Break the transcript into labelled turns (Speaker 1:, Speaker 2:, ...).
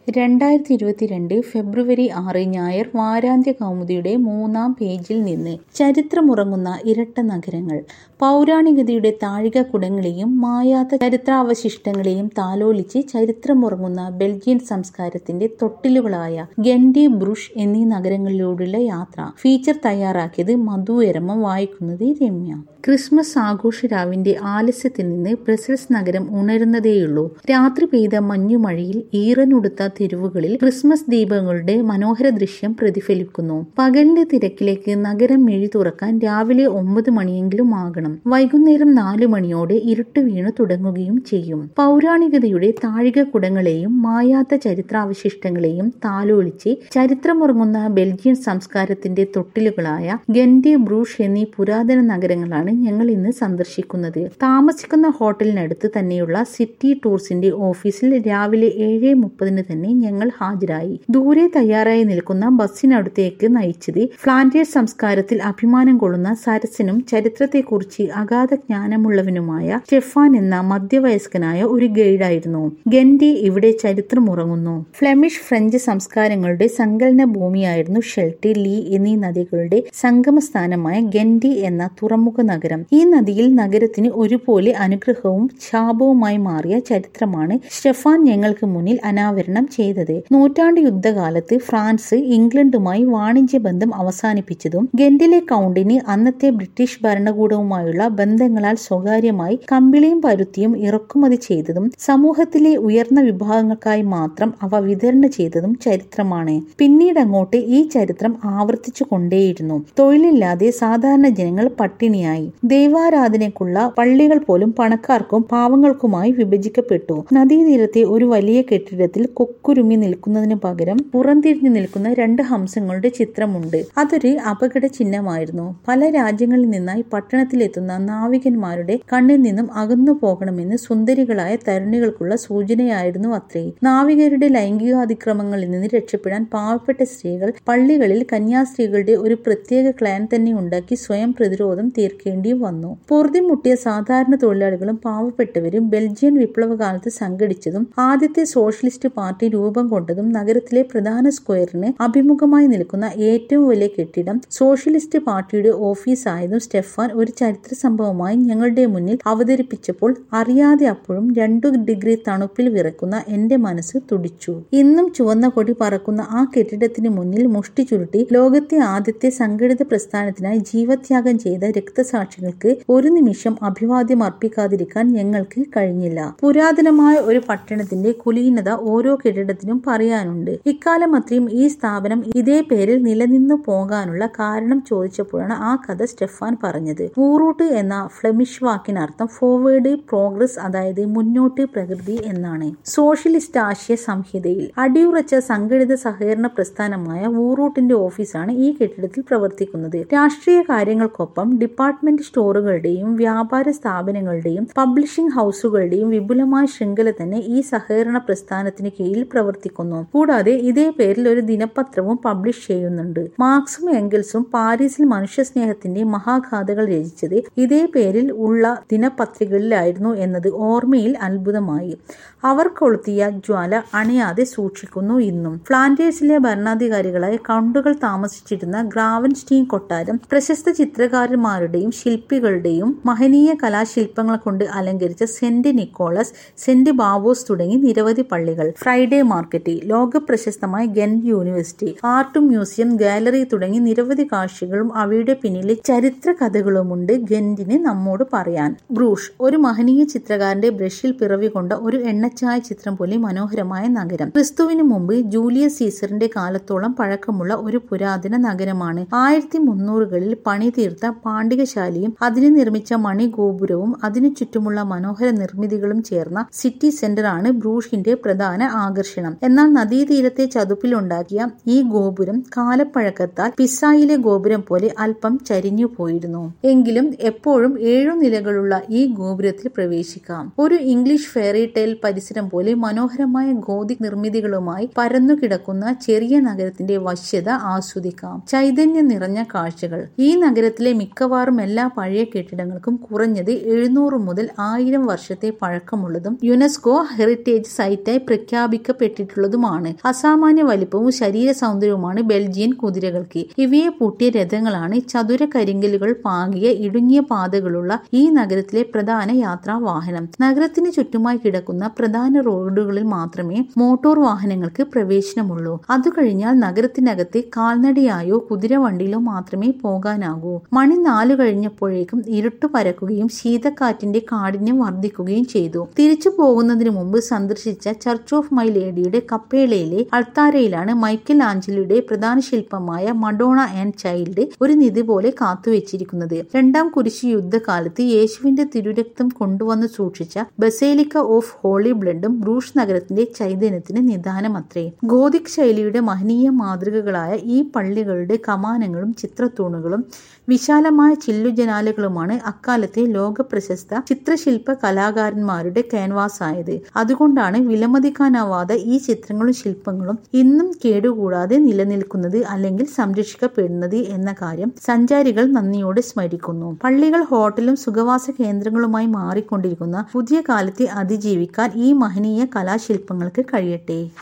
Speaker 1: രണ്ടായിരത്തി ഇരുപത്തിരണ്ട് ഫെബ്രുവരി ആറ് ഞായർ വാരാന്ത്യ കൗമുദിയുടെ മൂന്നാം പേജിൽ നിന്ന് ചരിത്രമുറങ്ങുന്ന ഇരട്ട നഗരങ്ങൾ പൗരാണികതയുടെ താഴികക്കുടങ്ങളെയും മായാത്ത ചരിത്രാവശിഷ്ടങ്ങളെയും താലോലിച്ച് ചരിത്രമുറങ്ങുന്ന ബെൽജിയൻ സംസ്കാരത്തിന്റെ തൊട്ടിലുകളായ ഗെൻഡി ബ്രുഷ് എന്നീ നഗരങ്ങളിലൂടെയുള്ള യാത്ര ഫീച്ചർ തയ്യാറാക്കിയത് മധു എരമ വായിക്കുന്നത് രമ്യ ക്രിസ്മസ് ആഘോഷരാവിന്റെ ആലസ്യത്തിൽ നിന്ന് ബ്രസൽസ് നഗരം ഉണരുന്നതേയുള്ളൂ രാത്രി പെയ്ത മഞ്ഞുമഴയിൽ ഈറനുടുത്ത തെരുവുകളിൽ ക്രിസ്മസ് ദീപങ്ങളുടെ മനോഹര ദൃശ്യം പ്രതിഫലിക്കുന്നു പകലിന്റെ തിരക്കിലേക്ക് നഗരം മിഴി തുറക്കാൻ രാവിലെ ഒമ്പത് മണിയെങ്കിലും ആകണം വൈകുന്നേരം നാലു മണിയോടെ ഇരുട്ട് വീണു തുടങ്ങുകയും ചെയ്യും പൗരാണികതയുടെ താഴികക്കുടങ്ങളെയും മായാത്ത ചരിത്രാവശിഷ്ടങ്ങളെയും താലോലിച്ച് ചരിത്രമുറങ്ങുന്ന ബെൽജിയൻ സംസ്കാരത്തിന്റെ തൊട്ടിലുകളായ ഗെൻഡി ബ്രൂഷ് എന്നീ പുരാതന നഗരങ്ങളാണ് ഞങ്ങൾ ഇന്ന് സന്ദർശിക്കുന്നത് താമസിക്കുന്ന ഹോട്ടലിനടുത്ത് തന്നെയുള്ള സിറ്റി ടൂർസിന്റെ ഓഫീസിൽ രാവിലെ ഏഴ് മുപ്പതിന് തന്നെ ഞങ്ങൾ ഹാജരായി ദൂരെ തയ്യാറായി നിൽക്കുന്ന ബസ്സിനടുത്തേക്ക് നയിച്ചത് ഫ്ലാൻഡേഴ്സ് സംസ്കാരത്തിൽ അഭിമാനം കൊള്ളുന്ന സരസനും ചരിത്രത്തെക്കുറിച്ച് അഗാധ ജ്ഞാനമുള്ളവനുമായ സ്റ്റെഫാൻ എന്ന മധ്യവയസ്കനായ ഒരു ഗൈഡായിരുന്നു ഗെൻഡി ഇവിടെ ചരിത്രമുറങ്ങുന്നു ഫ്ലെമിഷ് ഫ്രഞ്ച് സംസ്കാരങ്ങളുടെ സങ്കലന ഭൂമിയായിരുന്നു ഷെൽട്ടി ലീ എന്നീ നദികളുടെ സംഗമസ്ഥാനമായ ഗെൻഡി എന്ന തുറമുഖ നഗരം ഈ നദിയിൽ നഗരത്തിന് ഒരുപോലെ അനുഗ്രഹവും ശാപവുമായി മാറിയ ചരിത്രമാണ് സ്റ്റെഫാൻ ഞങ്ങൾക്ക് മുന്നിൽ അനാവരണം ചെയ്തത് നൂറ്റാണ്ട് യുദ്ധകാലത്ത് ഫ്രാൻസ് ഇംഗ്ലണ്ടുമായി വാണിജ്യ ബന്ധം അവസാനിപ്പിച്ചതും ഗെൻഡിലെ കൗണ്ടിന് അന്നത്തെ ബ്രിട്ടീഷ് ഭരണകൂടവുമായുള്ള ബന്ധങ്ങളാൽ സ്വകാര്യമായി കമ്പിളിയും പരുത്തിയും ഇറക്കുമതി ചെയ്തതും സമൂഹത്തിലെ ഉയർന്ന വിഭാഗങ്ങൾക്കായി മാത്രം അവ വിതരണം ചെയ്തതും ചരിത്രമാണ് പിന്നീട് അങ്ങോട്ട് ഈ ചരിത്രം ആവർത്തിച്ചു കൊണ്ടേയിരുന്നു തൊഴിലില്ലാതെ സാധാരണ ജനങ്ങൾ പട്ടിണിയായി ദൈവാരാധനയ്ക്കുള്ള പള്ളികൾ പോലും പണക്കാർക്കും പാവങ്ങൾക്കുമായി വിഭജിക്കപ്പെട്ടു നദീതീരത്തെ ഒരു വലിയ കെട്ടിടത്തിൽ കൊക്കുരുമി നിൽക്കുന്നതിന് പകരം പുറംതിരിഞ്ഞു നിൽക്കുന്ന രണ്ട് ഹംസങ്ങളുടെ ചിത്രമുണ്ട് അതൊരു അപകട ചിഹ്നമായിരുന്നു പല രാജ്യങ്ങളിൽ നിന്നായി പട്ടണത്തിലെത്തുന്ന നാവികന്മാരുടെ കണ്ണിൽ നിന്നും അകന്നു പോകണമെന്ന് സുന്ദരികളായ തരുണികൾക്കുള്ള സൂചനയായിരുന്നു അത്രേ നാവികരുടെ ലൈംഗികാതിക്രമങ്ങളിൽ നിന്ന് രക്ഷപ്പെടാൻ പാവപ്പെട്ട സ്ത്രീകൾ പള്ളികളിൽ കന്യാസ്ത്രീകളുടെ ഒരു പ്രത്യേക ക്ലാൻ തന്നെ ഉണ്ടാക്കി സ്വയം പ്രതിരോധം തീർക്കേണ്ടിയും വന്നു പൊറുതിമുട്ടിയ സാധാരണ തൊഴിലാളികളും പാവപ്പെട്ടവരും ബെൽജിയൻ വിപ്ലവകാലത്ത് സംഘടിച്ചതും ആദ്യത്തെ സോഷ്യലിസ്റ്റ് പാർട്ടി രൂപം കൊണ്ടതും നഗരത്തിലെ പ്രധാന സ്ക്വയറിന് അഭിമുഖമായി നിൽക്കുന്ന ഏറ്റവും വലിയ കെട്ടിടം സോഷ്യലിസ്റ്റ് പാർട്ടിയുടെ ഓഫീസായതും സ്റ്റെഫാൻ ഒരു ചരിത്ര സംഭവമായി ഞങ്ങളുടെ മുന്നിൽ അവതരിപ്പിച്ചപ്പോൾ അറിയാതെ അപ്പോഴും രണ്ടു ഡിഗ്രി തണുപ്പിൽ വിറക്കുന്ന എന്റെ മനസ്സ് തുടിച്ചു ഇന്നും ചുവന്ന കൊടി പറക്കുന്ന ആ കെട്ടിടത്തിന് മുന്നിൽ മുഷ്ടി ചുരുട്ടി ലോകത്തെ ആദ്യത്തെ സംഘടിത പ്രസ്ഥാനത്തിനായി ജീവത്യാഗം ചെയ്ത രക്തസാക്ഷികൾക്ക് ഒരു നിമിഷം അഭിവാദ്യം അർപ്പിക്കാതിരിക്കാൻ ഞങ്ങൾക്ക് കഴിഞ്ഞില്ല പുരാതനമായ ഒരു പട്ടണത്തിന്റെ കുലീനത ഓരോ കെട്ടിടത്തിനും പറയാനുണ്ട് ഇക്കാലം അത്രയും ഈ സ്ഥാപനം ഇതേ പേരിൽ നിലനിന്നു പോകാനുള്ള കാരണം ചോദിച്ചപ്പോഴാണ് ആ കഥ സ്റ്റെഫാൻ പറഞ്ഞത് ഊറൂട്ട് എന്ന ഫ്ലെമിഷ് വാക്കിനർത്ഥം ഫോർവേഡ് പ്രോഗ്രസ് അതായത് മുന്നോട്ട് പ്രകൃതി എന്നാണ് സോഷ്യലിസ്റ്റ് ആശയ സംഹിതയിൽ അടിയുറച്ച സംഘടിത സഹകരണ പ്രസ്ഥാനമായ ഊറൂട്ടിന്റെ ഓഫീസാണ് ഈ കെട്ടിടത്തിൽ പ്രവർത്തിക്കുന്നത് രാഷ്ട്രീയ കാര്യങ്ങൾക്കൊപ്പം ഡിപ്പാർട്ട്മെന്റ് സ്റ്റോറുകളുടെയും വ്യാപാര സ്ഥാപനങ്ങളുടെയും പബ്ലിഷിംഗ് ഹൗസുകളുടെയും വിപുലമായ ശൃംഖല തന്നെ ഈ സഹകരണ പ്രസ്ഥാനത്തിന് കീഴിൽ പ്രവർത്തിക്കുന്നു കൂടാതെ ഇതേ പേരിൽ ഒരു ദിനപത്രവും പബ്ലിഷ് ചെയ്യുന്നുണ്ട് മാർക്സും എംഗൽസും പാരീസിൽ മനുഷ്യസ്നേഹത്തിന്റെ മഹാഗാഥകൾ രചിച്ചത് ഇതേ പേരിൽ ഉള്ള ദിനപത്രികകളിലായിരുന്നു എന്നത് ഓർമ്മയിൽ അത്ഭുതമായി അവർ കൊളുത്തിയ ജ്വാല അണയാതെ സൂക്ഷിക്കുന്നു ഇന്നും ഫ്ലാൻഡേഴ്സിലെ ഭരണാധികാരികളായ കൗണ്ടുകൾ താമസിച്ചിരുന്ന ഗ്രാവൻസ്റ്റീൻ കൊട്ടാരം പ്രശസ്ത ചിത്രകാരന്മാരുടെയും ശില്പികളുടെയും മഹനീയ കലാശില്പങ്ങൾ കൊണ്ട് അലങ്കരിച്ച സെന്റ് നിക്കോളസ് സെന്റ് ബാബോസ് തുടങ്ങി നിരവധി പള്ളികൾ ഫ്രൈഡേ മാർക്കറ്റ് ലോക പ്രശസ്തമായ ഗെൻ യൂണിവേഴ്സിറ്റി ആർട്ട് മ്യൂസിയം ഗാലറി തുടങ്ങി നിരവധി കാഴ്ചകളും അവയുടെ പിന്നിലെ ചരിത്ര കഥകളുമുണ്ട് ഗെന്റിന് നമ്മോട് പറയാൻ ബ്രൂഷ് ഒരു മഹനീയ ചിത്രകാരന്റെ ബ്രഷിൽ പിറവികൊണ്ട ഒരു എണ്ണച്ചായ ചിത്രം പോലെ മനോഹരമായ നഗരം ക്രിസ്തുവിന് മുമ്പ് ജൂലിയസ് സീസറിന്റെ കാലത്തോളം പഴക്കമുള്ള ഒരു പുരാതന നഗരമാണ് ആയിരത്തി മുന്നൂറുകളിൽ പണി തീർത്ത പാണ്ഡികശാലയും അതിന് നിർമ്മിച്ച മണിഗോപുരവും അതിനു ചുറ്റുമുള്ള മനോഹര നിർമ്മിതികളും ചേർന്ന സിറ്റി സെന്റർ ആണ് ബ്രൂഷിന്റെ പ്രധാന ആകർഷണം എന്നാൽ നദീതീരത്തെ ചതുപ്പിലുണ്ടാക്കിയ ഈ ഗോപുരം കാലപ്പഴക്കത്താൽ പിസായിലെ ഗോപുരം പോലെ അല്പം ചരിഞ്ഞു പോയിരുന്നു എങ്കിലും എപ്പോഴും ഏഴു നിലകളുള്ള ഈ ഗോപുരത്തിൽ പ്രവേശിക്കാം ഒരു ഇംഗ്ലീഷ് ഫെയറി ടെയിൽ പരിസരം പോലെ മനോഹരമായ ഗോതിക് നിർമ്മിതികളുമായി പരന്നു കിടക്കുന്ന ചെറിയ നഗരത്തിന്റെ വശ്യത ആസ്വദിക്കാം ചൈതന്യം നിറഞ്ഞ കാഴ്ചകൾ ഈ നഗരത്തിലെ മിക്കവാറും എല്ലാ പഴയ കെട്ടിടങ്ങൾക്കും കുറഞ്ഞത് എഴുന്നൂറ് മുതൽ ആയിരം വർഷത്തെ പഴക്കമുള്ളതും യുനെസ്കോ ഹെറിറ്റേജ് സൈറ്റായി പ്രഖ്യാപിക്കപ്പെട്ട അറിയപ്പെട്ടിട്ടുള്ളതുമാണ് അസാമാന്യ വലിപ്പവും ശരീര സൗന്ദര്യവുമാണ് ബെൽജിയൻ കുതിരകൾക്ക് ഇവയെ പൂട്ടിയ രഥങ്ങളാണ് ചതുര കരിങ്കലുകൾ പാകിയ ഇടുങ്ങിയ പാതകളുള്ള ഈ നഗരത്തിലെ പ്രധാന യാത്രാ വാഹനം നഗരത്തിന് ചുറ്റുമായി കിടക്കുന്ന പ്രധാന റോഡുകളിൽ മാത്രമേ മോട്ടോർ വാഹനങ്ങൾക്ക് പ്രവേശനമുള്ളൂ അത് കഴിഞ്ഞാൽ നഗരത്തിനകത്ത് കാൽനടയായോ കുതിരവണ്ടിയിലോ മാത്രമേ പോകാനാകൂ മണി നാലു കഴിഞ്ഞപ്പോഴേക്കും ഇരുട്ട് പരക്കുകയും ശീതക്കാറ്റിന്റെ കാഠിന്യം വർദ്ധിക്കുകയും ചെയ്തു തിരിച്ചു പോകുന്നതിന് മുമ്പ് സന്ദർശിച്ച ചർച്ച് ഓഫ് മൈ ലേഡിയുടെ കപ്പേളയിലെ അൾത്താരയിലാണ് മൈക്കൽ ആഞ്ചലിയുടെ പ്രധാന ശില്പമായ മഡോണ ആൻഡ് ചൈൽഡ് ഒരു നിധി പോലെ കാത്തുവച്ചിരിക്കുന്നത് രണ്ടാം കുരിശ് യുദ്ധകാലത്ത് യേശുവിന്റെ തിരുരക്തം കൊണ്ടുവന്ന് സൂക്ഷിച്ച ബസേലിക്ക ഓഫ് ഹോളി ബ്ലഡും ബ്രൂഷ് നഗരത്തിന്റെ ചൈതന്യത്തിന് നിദാനമത്രേ ഗോതിക് ശൈലിയുടെ മഹനീയ മാതൃകകളായ ഈ പള്ളികളുടെ കമാനങ്ങളും ചിത്രത്തൂണുകളും വിശാലമായ ചില്ലുജനാലകളുമാണ് അക്കാലത്തെ ലോക പ്രശസ്ത ചിത്രശില്പ കലാകാരന്മാരുടെ ക്യാൻവാസ് ആയത് അതുകൊണ്ടാണ് വിലമതിക്കാനാവാത്ത ഈ ചിത്രങ്ങളും ശില്പങ്ങളും ഇന്നും കേടുകൂടാതെ നിലനിൽക്കുന്നത് അല്ലെങ്കിൽ സംരക്ഷിക്കപ്പെടുന്നത് എന്ന കാര്യം സഞ്ചാരികൾ നന്ദിയോടെ സ്മരിക്കുന്നു പള്ളികൾ ഹോട്ടലും സുഖവാസ കേന്ദ്രങ്ങളുമായി മാറിക്കൊണ്ടിരിക്കുന്ന പുതിയ കാലത്തെ അതിജീവിക്കാൻ ഈ മഹനീയ കലാശില്പങ്ങൾക്ക് കഴിയട്ടെ